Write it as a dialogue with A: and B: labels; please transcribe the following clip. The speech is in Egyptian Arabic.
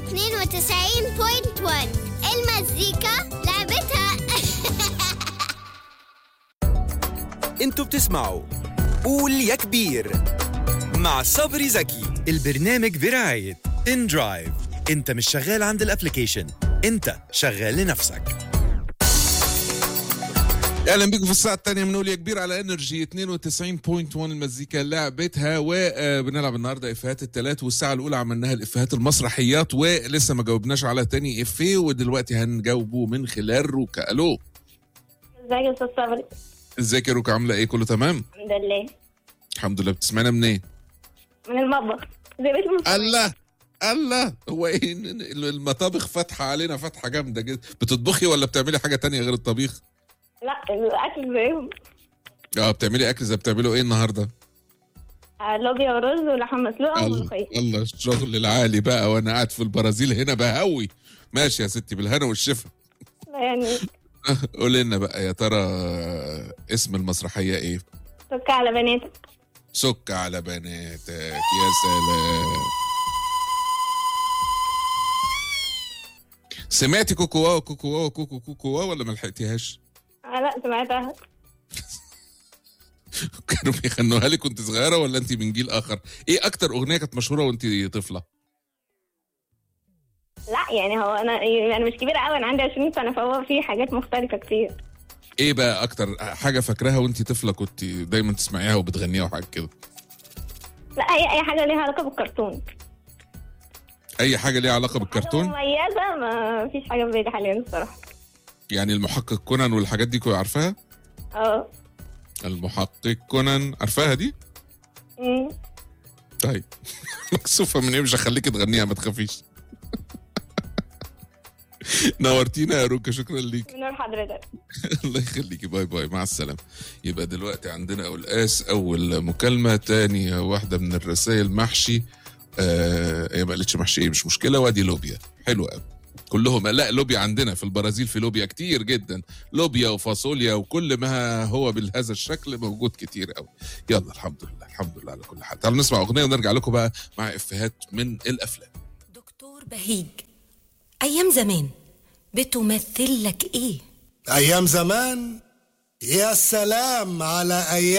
A: المزيكا لعبتها
B: انتوا بتسمعوا قول يا كبير مع صبري زكي البرنامج برعاية ان درايف انت مش شغال عند الابليكيشن انت شغال لنفسك
C: اهلا بيكم في الساعه الثانيه من قول يا كبير على انرجي 92.1 المزيكا لعبتها وبنلعب النهارده افيهات الثلاث والساعه الاولى عملناها الافيهات المسرحيات ولسه ما جاوبناش على تاني افيه ودلوقتي هنجاوبه من خلال روكا الو
D: ازيك يا استاذ صبري
C: ازيك يا روكا عامله ايه كله تمام
D: الحمد لله
C: الحمد لله بتسمعنا منين
D: من المطبخ زي بيت المصري.
C: الله الله هو ايه المطابخ فاتحه علينا فتحه جامده جدا بتطبخي ولا بتعملي حاجه تانية غير الطبيخ
D: لا الاكل زيهم
C: اه بتعملي اكل زي بتعملوا ايه النهارده
D: آه، لوبيا ورز ولحمه مسلوقه
C: الله
D: وملوخيه
C: الله الشغل العالي بقى وانا قاعد في البرازيل هنا بهوي ماشي يا ستي بالهنا والشفا
D: يعني
C: قولي لنا بقى يا ترى اسم المسرحيه ايه
D: سكر على بناتك
C: سك على بناتك يا سلام سمعتي كوكو واو كوكو واو كوكو كوكو واو ولا ما لحقتيهاش؟
D: آه لا سمعتها
C: كانوا بيغنوها لك وانت صغيره ولا انت من جيل اخر؟ ايه اكتر اغنيه كانت مشهوره وانت طفله؟
D: لا يعني هو انا يعني مش كبيره قوي انا عندي 20 سنه فهو في حاجات مختلفه كتير
C: ايه بقى اكتر حاجه فاكراها وانت طفله كنت دايما تسمعيها وبتغنيها وحاجه كده؟
D: لا هي اي حاجه ليها علاقه بالكرتون
C: اي حاجه ليها علاقه
D: حاجة
C: بالكرتون؟
D: مميزه ما فيش حاجه في بالي حاليا الصراحه
C: يعني المحقق كونان والحاجات دي كنت عارفاها؟
D: اه
C: المحقق كونان عارفاها دي؟
D: أمم.
C: طيب مكسوفه من ايه مش هخليك تغنيها ما تخافيش نورتينا يا روكا شكرا ليك
D: من نور حضرتك
C: الله يخليكي باي باي مع السلامه يبقى دلوقتي عندنا قلقاس اول مكالمه تاني واحده من الرسائل محشي آه هي ما قالتش محشي ايه مش مشكله وادي لوبيا حلو قوي كلهم لا لوبيا عندنا في البرازيل في لوبيا كتير جدا لوبيا وفاصوليا وكل ما هو بهذا الشكل موجود كتير قوي يلا الحمد لله الحمد لله على كل حال تعالوا نسمع اغنيه ونرجع لكم بقى مع افيهات من الافلام
E: دكتور بهيج أيام زمان بتمثل لك إيه؟
F: أيام زمان يا سلام على أيام